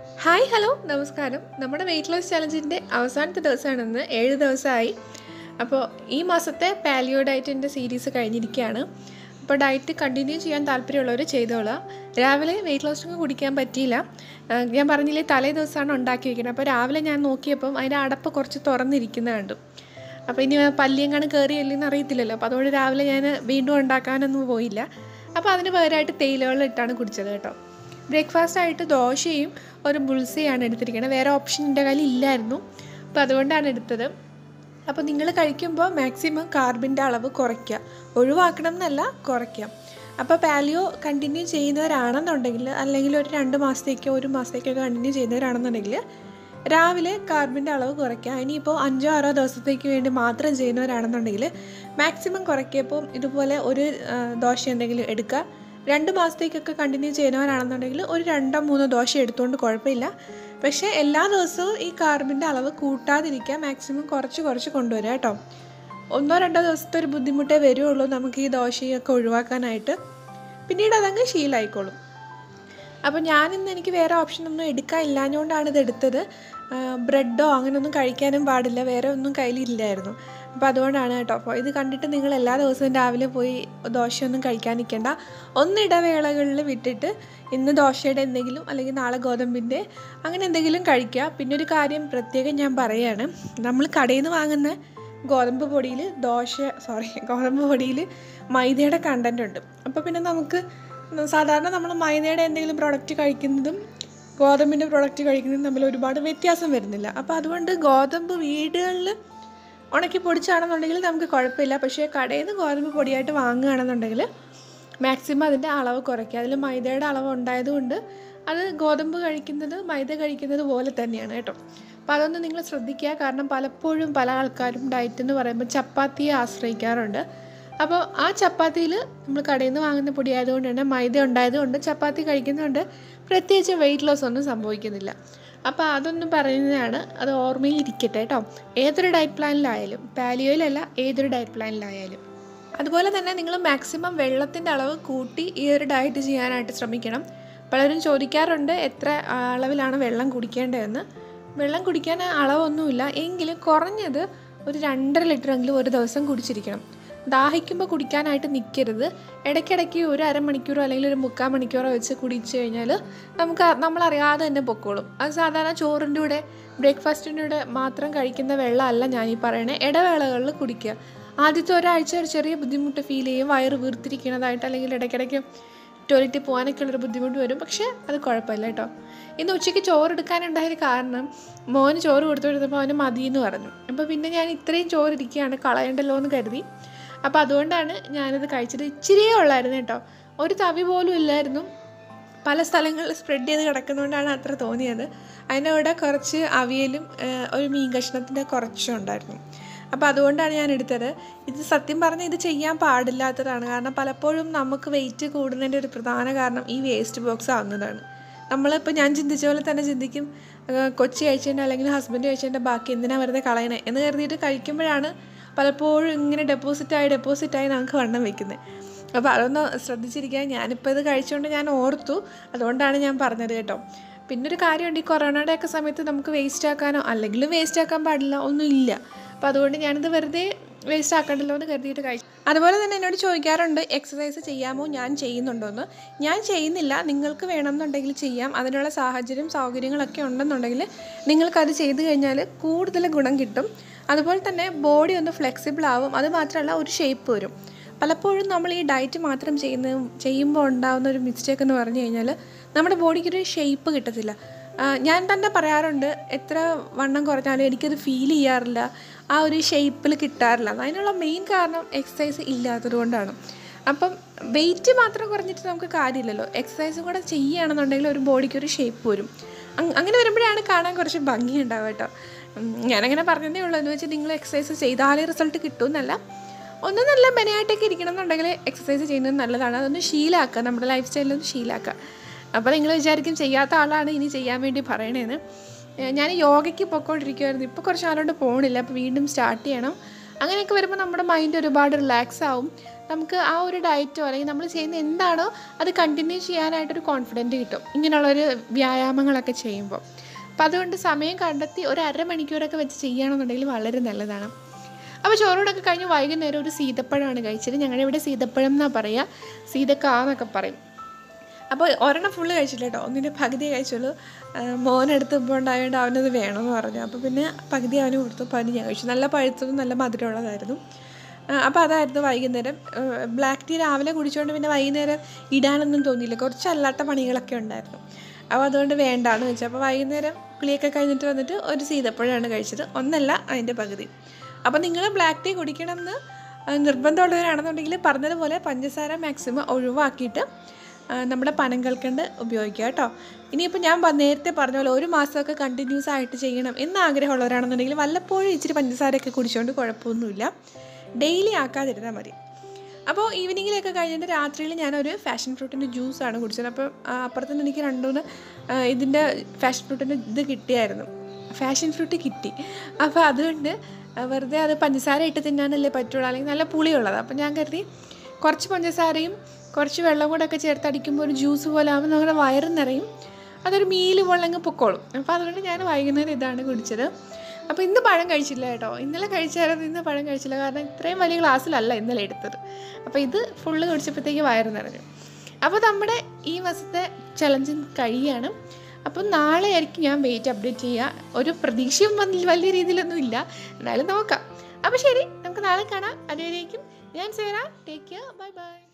hi hello നമസ്കാരം നമ്മുടെ weight loss ചലഞ്ചിൻ്റെ അവസാനത്തെ ദിവസമാണെന്ന് ഏഴ് ദിവസമായി അപ്പോൾ ഈ മാസത്തെ പാലിയോ ഡയറ്റിൻ്റെ സീരീസ് കഴിഞ്ഞിരിക്കുകയാണ് അപ്പോൾ ഡയറ്റ് കണ്ടിന്യൂ ചെയ്യാൻ താല്പര്യമുള്ളവർ ചെയ്തോളാം രാവിലെ വെയിറ്റ് ലോസിന് കുടിക്കാൻ പറ്റിയില്ല ആ, ഞാൻ പറഞ്ഞില്ലേ തലേ ദിവസമാണ് ഉണ്ടാക്കി വെക്കുന്നത് അപ്പോൾ രാവിലെ ഞാൻ നോക്കിയപ്പം അതിൻ്റെ അടപ്പ് കുറച്ച് തുറന്നിരിക്കുന്ന കണ്ടു അപ്പോൾ ഇനി പല്ലിയെങ്ങാണ് കയറിയില്ലെന്ന് അറിയത്തില്ലല്ലോ അപ്പോൾ അതുകൊണ്ട് രാവിലെ ഞാൻ വീണ്ടും ഉണ്ടാക്കാനൊന്നും പോയില്ല അപ്പോൾ അതിന് പകരമായിട്ട് തേയിലവെള്ളം ഇട്ടാണ് കുടിച്ചത് കേട്ടോ ബ്രേക്ക്ഫാസ്റ്റ് ആയിട്ട് ദോശയും ഒരു ബുൾസയാണ് എടുത്തിരിക്കുന്നത് വേറെ ഓപ്ഷൻ എൻ്റെ കയ്യിൽ ഇല്ലായിരുന്നു അപ്പോൾ അതുകൊണ്ടാണ് എടുത്തത് അപ്പോൾ നിങ്ങൾ കഴിക്കുമ്പോൾ മാക്സിമം കാർബിൻ്റെ അളവ് കുറയ്ക്കുക ഒഴിവാക്കണം എന്നല്ല കുറയ്ക്കാം അപ്പോൾ പാലിയോ കണ്ടിന്യൂ ചെയ്യുന്നവരാണെന്നുണ്ടെങ്കിൽ അല്ലെങ്കിൽ ഒരു രണ്ട് മാസത്തേക്കോ ഒരു മാസത്തേക്കോ കണ്ടിന്യൂ ചെയ്യുന്നവരാണെന്നുണ്ടെങ്കിൽ രാവിലെ കാർബിൻ്റെ അളവ് കുറയ്ക്കുക ഇനിയിപ്പോൾ അഞ്ചോ ആറോ ദിവസത്തേക്ക് വേണ്ടി മാത്രം ചെയ്യുന്നവരാണെന്നുണ്ടെങ്കിൽ മാക്സിമം കുറയ്ക്കുക ഇതുപോലെ ഒരു ആ, ദോശ എന്തെങ്കിലും എടുക്കുക രണ്ട് മാസത്തേക്കൊക്കെ കണ്ടിന്യൂ ചെയ്യുന്നവരാണെന്നുണ്ടെങ്കിൽ ഒരു രണ്ടോ മൂന്നോ ദോശ എടുത്തുകൊണ്ട് കുഴപ്പമില്ല പക്ഷേ എല്ലാ ദിവസവും ഈ കാർബിൻ്റെ അളവ് കൂട്ടാതിരിക്കുക മാക്സിമം കുറച്ച് കുറച്ച് കൊണ്ടുവരിക കേട്ടോ ഒന്നോ രണ്ടോ ദിവസത്തെ ഒരു ബുദ്ധിമുട്ടേ വരുള്ളൂ നമുക്ക് ഈ ദോശയൊക്കെ ഒഴിവാക്കാനായിട്ട് പിന്നീട് അതങ്ങ് ശീലമായിക്കോളും അപ്പോൾ ഞാനിന്ന് എനിക്ക് വേറെ ഓപ്ഷനൊന്നും എടുക്കാൻ ഇല്ലാഞ്ഞുകൊണ്ടാണ് ഇത് എടുത്തത് ആ, ബ്രെഡോ അങ്ങനെയൊന്നും കഴിക്കാനും പാടില്ല വേറെ ഒന്നും കയ്യിലില്ലായിരുന്നു അപ്പോൾ അതുകൊണ്ടാണ് കേട്ടോ അപ്പോൾ ഇത് കണ്ടിട്ട് നിങ്ങൾ എല്ലാ ദിവസവും രാവിലെ പോയി ദോശയൊന്നും കഴിക്കാൻ നിൽക്കേണ്ട ഒന്നിടവേളകളിൽ വിട്ടിട്ട് ഇന്ന് ദോശയുടെ എന്തെങ്കിലും അല്ലെങ്കിൽ നാളെ ഗോതമ്പിൻ്റെ അങ്ങനെ എന്തെങ്കിലും കഴിക്കുക പിന്നെ ഒരു കാര്യം പ്രത്യേകം ഞാൻ പറയുകയാണ് നമ്മൾ കടയിൽ നിന്ന് വാങ്ങുന്ന ഗോതമ്പ് പൊടിയിൽ ദോശ സോറി ഗോതമ്പ് പൊടിയിൽ മൈദയുടെ കണ്ടൻ്റ് ഉണ്ട് അപ്പോൾ പിന്നെ നമുക്ക് സാധാരണ നമ്മൾ മൈദയുടെ എന്തെങ്കിലും പ്രോഡക്റ്റ് കഴിക്കുന്നതും ഗോതമ്പിൻ്റെ പ്രോഡക്റ്റ് കഴിക്കുന്നതും തമ്മിൽ ഒരുപാട് വ്യത്യാസം വരുന്നില്ല അപ്പോൾ അതുകൊണ്ട് ഗോതമ്പ് വീടുകളിൽ ഉണക്കി പൊടിച്ചാണെന്നുണ്ടെങ്കിൽ നമുക്ക് കുഴപ്പമില്ല പക്ഷേ കടയിൽ നിന്ന് ഗോതമ്പ് പൊടിയായിട്ട് വാങ്ങുകയാണെന്നുണ്ടെങ്കിൽ മാക്സിമം അതിൻ്റെ അളവ് കുറയ്ക്കുക അതിൽ മൈദയുടെ അളവ് ഉണ്ടായതുകൊണ്ട് അത് ഗോതമ്പ് കഴിക്കുന്നത് മൈദ കഴിക്കുന്നത് പോലെ തന്നെയാണ് കേട്ടോ അപ്പോൾ അതൊന്ന് നിങ്ങൾ ശ്രദ്ധിക്കുക കാരണം പലപ്പോഴും പല ആൾക്കാരും ഡയറ്റ് എന്ന് പറയുമ്പോൾ ചപ്പാത്തിയെ ആശ്രയിക്കാറുണ്ട് അപ്പോൾ ആ ചപ്പാത്തിയിൽ നമ്മൾ കടയിൽ നിന്ന് വാങ്ങുന്ന പൊടി ആയതുകൊണ്ട് തന്നെ മൈദ ഉണ്ടായതുകൊണ്ട് ചപ്പാത്തി കഴിക്കുന്നതുകൊണ്ട് പ്രത്യേകിച്ച് വെയിറ്റ് ലോസ് ഒന്നും സംഭവിക്കുന്നില്ല അപ്പോൾ അതൊന്നും പറയുന്നതാണ് അത് ഓർമ്മയിൽ ഇരിക്കട്ടെ കേട്ടോ ഏതൊരു ഡയറ്റ് പ്ലാനിലായാലും പാലിയോയിലല്ല ഏതൊരു ഡയറ്റ് പ്ലാനിലായാലും അതുപോലെ തന്നെ നിങ്ങൾ മാക്സിമം വെള്ളത്തിൻ്റെ അളവ് കൂട്ടി ഈ ഒരു ഡയറ്റ് ചെയ്യാനായിട്ട് ശ്രമിക്കണം പലരും ചോദിക്കാറുണ്ട് എത്ര അളവിലാണ് വെള്ളം കുടിക്കേണ്ടതെന്ന് വെള്ളം കുടിക്കാൻ അളവൊന്നുമില്ല എങ്കിലും കുറഞ്ഞത് ഒരു രണ്ടര ലിറ്ററെങ്കിലും ഒരു ദിവസം കുടിച്ചിരിക്കണം ദാഹിക്കുമ്പോൾ കുടിക്കാനായിട്ട് നിൽക്കരുത് ഇടയ്ക്കിടയ്ക്ക് ഒരു അരമണിക്കൂറോ അല്ലെങ്കിൽ ഒരു മുക്കാൽ മണിക്കൂറോ വെച്ച് കുടിച്ചു കഴിഞ്ഞാൽ നമുക്ക് അ- നമ്മളറിയാതെ തന്നെ പൊക്കോളും അത് സാധാരണ ചോറിൻ്റെ കൂടെ ബ്രേക്ക്ഫാസ്റ്റിൻ്റെ കൂടെ മാത്രം കഴിക്കുന്ന വെള്ളമല്ല ഞാൻ ഈ പറയണേ ഇടവേളകളിൽ കുടിക്കുക ആദ്യത്തെ ഒരാഴ്ച ഒരു ചെറിയ ബുദ്ധിമുട്ട് ഫീൽ ചെയ്യും വയറ് വീർത്തിരിക്കണതായിട്ട് അല്ലെങ്കിൽ ഇടയ്ക്കിടയ്ക്ക് ടോയ്ലറ്റിൽ പോകാനൊക്കെ ഉള്ളൊരു ബുദ്ധിമുട്ട് വരും പക്ഷേ അത് കുഴപ്പമില്ല കേട്ടോ ഇന്ന് ഉച്ചയ്ക്ക് ചോറ് എടുക്കാനുണ്ടായൊരു കാരണം മോന് ചോറ് കൊടുത്തു കൊടുത്തപ്പോൾ അവന് മതി എന്ന് പറഞ്ഞു അപ്പോൾ പിന്നെ ഞാൻ ഇത്രയും ചോറ് ഇരിക്കുകയാണ് കളയണ്ടല്ലോ എന്ന് കരുതി അപ്പോൾ അതുകൊണ്ടാണ് ഞാനത് കഴിച്ചത് ഇച്ചിരിയേ ഉള്ളായിരുന്നു കേട്ടോ ഒരു തവി പോലും ഇല്ലായിരുന്നു പല സ്ഥലങ്ങളിൽ സ്പ്രെഡ് ചെയ്ത് കിടക്കുന്നതുകൊണ്ടാണ് അത്ര തോന്നിയത് അതിൻ്റെ കൂടെ കുറച്ച് അവിയലും ആ, ഒരു മീൻ കഷ്ണത്തിൻ്റെ കുറച്ചും ഉണ്ടായിരുന്നു അപ്പോൾ അതുകൊണ്ടാണ് ഞാൻ എടുത്തത് ഇത് സത്യം പറഞ്ഞാൽ ഇത് ചെയ്യാൻ പാടില്ലാത്തതാണ് കാരണം പലപ്പോഴും നമുക്ക് വെയിറ്റ് കൂടുന്നതിൻ്റെ ഒരു പ്രധാന കാരണം ഈ വേസ്റ്റ് ബോക്സ് ആവുന്നതാണ് നമ്മളിപ്പോൾ ഞാൻ ചിന്തിച്ച പോലെ തന്നെ ചിന്തിക്കും ആ, കൊച്ചി കഴിച്ചതിൻ്റെ അല്ലെങ്കിൽ ഹസ്ബൻഡ് കഴിച്ചതിൻ്റെ ബാക്കി എന്തിനാ വെറുതെ കളയണേ എന്ന് കരുതിയിട്ട് കഴിക്കുമ്പോഴാണ് പലപ്പോഴും ഇങ്ങനെ ഡെപ്പോസിറ്റായി ഡെപ്പോസിറ്റായി നമുക്ക് വണ്ണം വെക്കുന്നത് അപ്പോൾ അതൊന്ന് ശ്രദ്ധിച്ചിരിക്കുക ഞാനിപ്പോൾ ഇത് കഴിച്ചുകൊണ്ട് ഞാൻ ഓർത്തു അതുകൊണ്ടാണ് ഞാൻ പറഞ്ഞത് കേട്ടോ പിന്നെ ഒരു കാര്യമുണ്ട് ഈ കൊറോണയുടെ ഒക്കെ സമയത്ത് നമുക്ക് വേസ്റ്റ് ആക്കാനോ അല്ലെങ്കിൽ വേസ്റ്റ് ആക്കാൻ പാടില്ല ഒന്നും ഇല്ല അപ്പോൾ അതുകൊണ്ട് ഞാനിത് വെറുതെ വേസ്റ്റ് ആക്കണ്ടല്ലോ എന്ന് കരുതിയിട്ട് കഴിച്ചു അതുപോലെ തന്നെ എന്നോട് ചോദിക്കാറുണ്ട് എക്സസൈസ് ചെയ്യാമോ ഞാൻ ചെയ്യുന്നുണ്ടോ എന്ന് ഞാൻ ചെയ്യുന്നില്ല നിങ്ങൾക്ക് വേണമെന്നുണ്ടെങ്കിൽ ചെയ്യാം അതിനുള്ള സാഹചര്യം സൗകര്യങ്ങളൊക്കെ ഉണ്ടെന്നുണ്ടെങ്കിൽ നിങ്ങൾക്കത് ചെയ്ത് കഴിഞ്ഞാൽ കൂടുതൽ ഗുണം കിട്ടും അതുപോലെ തന്നെ ബോഡി ഒന്ന് ഫ്ലെക്സിബിൾ ആവും അത് മാത്രമല്ല ഒരു ഷേപ്പ് വരും പലപ്പോഴും നമ്മൾ ഈ ഡയറ്റ് മാത്രം ചെയ്യുന്ന ചെയ്യുമ്പോൾ ഉണ്ടാകുന്ന ഒരു മിസ്റ്റേക്ക് എന്ന് പറഞ്ഞു കഴിഞ്ഞാൽ നമ്മുടെ ബോഡിക്കൊരു ഷേപ്പ് കിട്ടത്തില്ല ആ, ഞാൻ തന്നെ പറയാറുണ്ട് എത്ര വണ്ണം കുറഞ്ഞാലും എനിക്കത് ഫീൽ ചെയ്യാറില്ല ആ ഒരു ഷേപ്പിൽ കിട്ടാറില്ല അതിനുള്ള മെയിൻ കാരണം എക്സസൈസ് ഇല്ലാത്തത് കൊണ്ടാണ് അപ്പം വെയിറ്റ് മാത്രം കുറഞ്ഞിട്ട് നമുക്ക് കാര്യമില്ലല്ലോ എക്സസൈസും കൂടെ ചെയ്യുകയാണെന്നുണ്ടെങ്കിൽ ഒരു ബോഡിക്ക് ഒരു ഷേപ്പ് വരും അങ്- അങ്ങനെ വരുമ്പോഴാണ് കാണാൻ കുറച്ച് ഭംഗി ഉണ്ടാവുക കേട്ടോ ഉം, ഞാനങ്ങനെ പറഞ്ഞതേ ഉള്ളൂ എന്ന് വെച്ചാൽ നിങ്ങൾ എക്സസൈസ് ചെയ്താലേ റിസൾട്ട് കിട്ടുമെന്നല്ല ഒന്ന് നല്ല മെനയായിട്ടൊക്കെ ഇരിക്കണം എന്നുണ്ടെങ്കിൽ എക്സസൈസ് ചെയ്യുന്നത് നല്ലതാണ് അതൊന്ന് ശീലമാക്കുക നമ്മുടെ ലൈഫ് സ്റ്റൈലൊന്ന് ശീലമാക്കുക അപ്പോൾ നിങ്ങൾ വിചാരിക്കും ചെയ്യാത്ത ആളാണ് ഇനി ചെയ്യാൻ വേണ്ടി പറയണേന്ന് ഏഹ് ഞാൻ യോഗയ്ക്ക് പൊയ്ക്കൊണ്ടിരിക്കുമായിരുന്നു ഇപ്പോൾ കുറച്ച് നാളുകൊണ്ട് പോകണില്ല അപ്പോൾ വീണ്ടും സ്റ്റാർട്ട് ചെയ്യണം അങ്ങനെയൊക്കെ വരുമ്പോൾ നമ്മുടെ മൈൻഡ് ഒരുപാട് റിലാക്സ് ആവും നമുക്ക് ആ ഒരു ഡയറ്റോ അല്ലെങ്കിൽ നമ്മൾ ചെയ്യുന്ന എന്താണോ അത് കണ്ടിന്യൂ ചെയ്യാനായിട്ടൊരു കോൺഫിഡൻറ്റ് കിട്ടും ഇങ്ങനെയുള്ളൊരു വ്യായാമങ്ങളൊക്കെ ചെയ്യുമ്പോൾ അപ്പോൾ അതുകൊണ്ട് സമയം കണ്ടെത്തി ഒരു അരമണിക്കൂറൊക്കെ വെച്ച് ചെയ്യുകയാണെന്നുണ്ടെങ്കിൽ വളരെ നല്ലതാണ് അപ്പോൾ ചോറൂടൊക്കെ കഴിഞ്ഞ് വൈകുന്നേരം ഒരു സീതപ്പഴമാണ് കഴിച്ചത് ഞങ്ങളുടെ ഇവിടെ സീതപ്പഴം എന്നാണ് പറയുക സീതക്കാന്നൊക്കെ പറയും അപ്പോൾ ഒരെണ്ണം ഫുള്ള് കഴിച്ചില്ല കേട്ടോ ഒന്നിൻ്റെ പകുതി കഴിച്ചുള്ളൂ മോനെടുത്ത് ഇപ്പോൾ ഉണ്ടായതുകൊണ്ട് അവനത് വേണമെന്ന് പറഞ്ഞു അപ്പോൾ പിന്നെ പകുതി അവന് കൊടുത്തു പകുതി ഞാൻ കഴിച്ചു നല്ല പഴുത്തതും നല്ല മധുരമുള്ളതായിരുന്നു അപ്പോൾ അതായിരുന്നു വൈകുന്നേരം ബ്ലാക്ക് ടീ രാവിലെ കുടിച്ചുകൊണ്ട് പിന്നെ വൈകുന്നേരം ഇടാനൊന്നും തോന്നിയില്ല കുറച്ച് അല്ലാത്ത പണികളൊക്കെ ഉണ്ടായിരുന്നു അപ്പോൾ അതുകൊണ്ട് വേണ്ടാന്ന് വെച്ചു അപ്പോൾ വൈകുന്നേരം കുളിയൊക്കെ കഴിഞ്ഞിട്ട് വന്നിട്ട് ഒരു സീതപ്പഴമാണ് കഴിച്ചത് ഒന്നല്ല അതിൻ്റെ പകുതി അപ്പോൾ നിങ്ങൾ ബ്ലാക്ക് ടീ കുടിക്കണമെന്ന് നിർബന്ധമുള്ളവരാണെന്നുണ്ടെങ്കിൽ പറഞ്ഞതുപോലെ പഞ്ചസാര മാക്സിമം ഒഴിവാക്കിയിട്ട് നമ്മുടെ പനം കൽക്കണ്ട് ഉപയോഗിക്കുക കേട്ടോ ഇനിയിപ്പോൾ ഞാൻ നേരത്തെ പറഞ്ഞ പോലെ ഒരു മാസമൊക്കെ കണ്ടിന്യൂസ് ആയിട്ട് ചെയ്യണം എന്ന് ആഗ്രഹമുള്ളവരാണെന്നുണ്ടെങ്കിൽ വല്ലപ്പോഴും ഇച്ചിരി പഞ്ചസാരയൊക്കെ കുടിച്ചുകൊണ്ട് കുഴപ്പമൊന്നുമില്ല ഡെയിലി ആക്കാതിരുന്നാൽ മതി അപ്പോൾ ഈവനിങ്ങിലൊക്കെ കഴിഞ്ഞിട്ട് രാത്രിയിൽ ഞാനൊരു ഫാഷൻ ഫ്രൂട്ടിൻ്റെ ജ്യൂസാണ് കുടിച്ചത് അപ്പോൾ അപ്പുറത്തുനിന്ന് എനിക്ക് രണ്ടുമൂന്ന് ഇതിൻ്റെ ഫാഷൻ ഫ്രൂട്ടിൻ്റെ ഇത് കിട്ടിയായിരുന്നു ഫാഷൻ ഫ്രൂട്ട് കിട്ടി അപ്പോൾ അതുകൊണ്ട് വെറുതെ അത് പഞ്ചസാര ഇട്ട് തിന്നാനല്ലേ പറ്റുള്ളൂ അല്ലെങ്കിൽ നല്ല പുളിയുള്ളത് അപ്പോൾ ഞാൻ കരുതി കുറച്ച് പഞ്ചസാരയും കുറച്ച് വെള്ളം കൂടെ ഒക്കെ ചേർത്ത് അടിക്കുമ്പോൾ ഒരു ജ്യൂസ് പോലെ ആകുമ്പോൾ നമ്മുടെ വയറ് നിറയും അതൊരു മീല് വെള്ളങ്ങ് പൊക്കോളും അപ്പോൾ അതുകൊണ്ട് ഞാൻ വൈകുന്നേരം ഇതാണ് കുടിച്ചത് അപ്പോൾ ഇന്ന് പഴം കഴിച്ചില്ല കേട്ടോ ഇന്നലെ കഴിച്ചായിരുന്നു ഇന്ന് പഴം കഴിച്ചില്ല കാരണം ഇത്രയും വലിയ ഗ്ലാസ്സിലല്ല ഇന്നലെ എടുത്തത് അപ്പോൾ ഇത് ഫുള്ള് കുടിച്ചപ്പോഴത്തേക്ക് വയറ് നിറഞ്ഞു അപ്പോൾ നമ്മുടെ ഈ മാസത്തെ ചലഞ്ച് കഴിയുകയാണ് അപ്പം നാളെ ആയിരിക്കും ഞാൻ വെയിറ്റ് അപ്ഡേറ്റ് ചെയ്യുക ഒരു പ്രതീക്ഷയും വലിയ രീതിയിലൊന്നും ഇല്ല എന്നാലും നോക്കാം അപ്പോൾ ശരി നമുക്ക് നാളെ കാണാം അതുവരേക്കും ഞാൻ സേന ടേക്ക് കെയർ ബൈ ബൈ